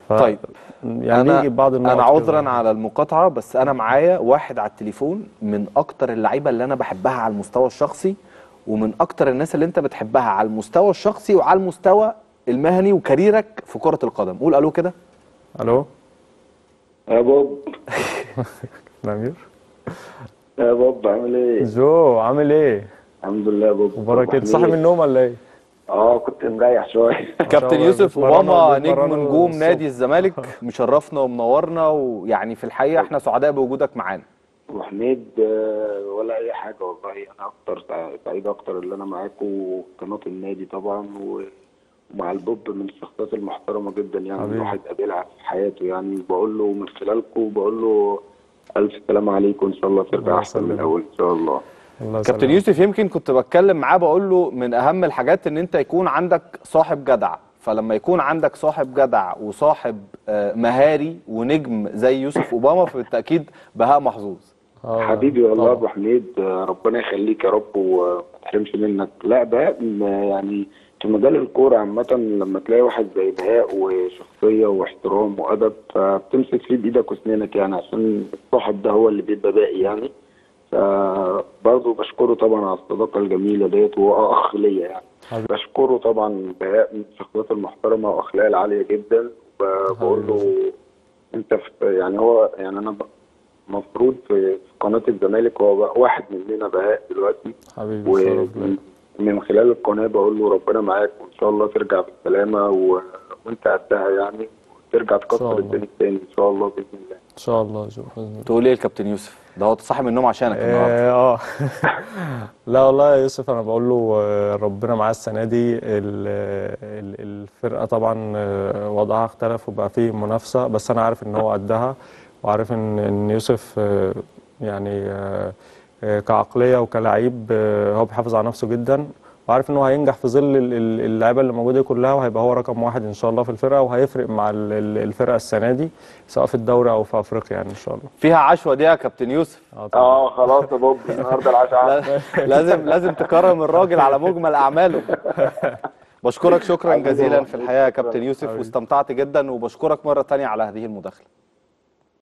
ف... طيب. يعني انا بيجي بعض النقط انا كده. عذرا على المقاطعه بس انا معايا واحد على التليفون من اكتر اللعيبه اللي انا بحبها على المستوى الشخصي ومن اكتر الناس اللي انت بتحبها على المستوى الشخصي وعلى المستوى المهني وكاريرك في كره القدم قول الو كده الو يا بوب نمير يا بوب عامل ايه؟ جو عامل ايه الحمد لله يا بوب مبارك ايه عامل صاحي من النوم ولا ايه اه كنت مريح شويه كابتن الله، يوسف بيتمرنوا- اوباما نجم بيتمرنوا نجوم الصبح. نادي الزمالك مشرفنا ومنورنا ويعني في الحقيقه احنا سعداء بوجودك معانا ابو حميد آه، ولا اي حاجه والله انا اكتر سع- سعيد اكتر اللي انا معاكم وقناه النادي طبعا و- ومع البوب من الشخصيات المحترمه جدا يعني حبيبي. الواحد قابلها في حياته يعني بقول له من خلالكم بقول له الف سلام عليكم ان شاء الله ترجع الله احسن من يسلمك. الاول ان شاء الله الله كابتن يسلمك. يوسف يمكن كنت بتكلم معاه بقول له من اهم الحاجات ان انت يكون عندك صاحب جدع فلما يكون عندك صاحب جدع وصاحب آه، مهاري ونجم زي يوسف اوباما فبالتاكيد بهاء محظوظ آه، حبيبي والله طبعا. ابو حميد آه، ربنا يخليك يا رب وما تحرمش منك لا بهاء م- يعني في مجال الكوره عامه لما تلاقي واحد زي بهاء وشخصيه واحترام وادب فبتمسك فيه بايدك واسنانك يعني عشان الصاحب ده هو اللي بيبقى باقي يعني فبرضه بشكره طبعا على الصداقه الجميله ديت وهو اخ ليا يعني حبيبي. بشكره طبعا بهاء من الشخصيات المحترمه واخلاقه العاليه جدا وبقول له انت في يعني هو يعني انا ب- مفروض في في قناه الزمالك هو بقى واحد مننا بهاء دلوقتي حبيبي شرف ليا. ومن خلال القناه بقول له ربنا معاك وان شاء الله ترجع بالسلامه و... وانت قدها يعني وترجع شاء تكسر الله. الدنيا تاني ان شاء الله باذن الله ان شاء الله يا جو بإذن الله. تقول ايه الكابتن يوسف ده هو صاحي من النوم عشانك النهارده اه آه. لا والله يا يوسف انا بقول له آه، ربنا معاه السنه دي ال- ال- الفرقه طبعا آه، وضعها اختلف وبقى فيه منافسه بس انا عارف ان هو قدها وعارف ان ان يوسف آه، يعني آه، آه، كعقليه وكلاعب آه، هو بيحافظ على نفسه جدا وعارف ان هو هينجح في ظل ال- ال- اللعيبه اللي موجوده دي كلها وهيبقى هو رقم واحد ان شاء الله في الفرقه وهيفرق مع ال- ال- الفرقه السنه دي سواء في الدوري او في افريقيا يعني ان شاء الله فيها عشوه دي يا كابتن يوسف اه طبعا اه خلاص يا بوب النهارده العشاء لا- لازم لازم تكرم الراجل على مجمل اعماله بشكرك شكرا حبيبي جزيلا والله. في الحقيقه يا كابتن حبيبي. يوسف واستمتعت جدا وبشكرك مره تانية على هذه المداخله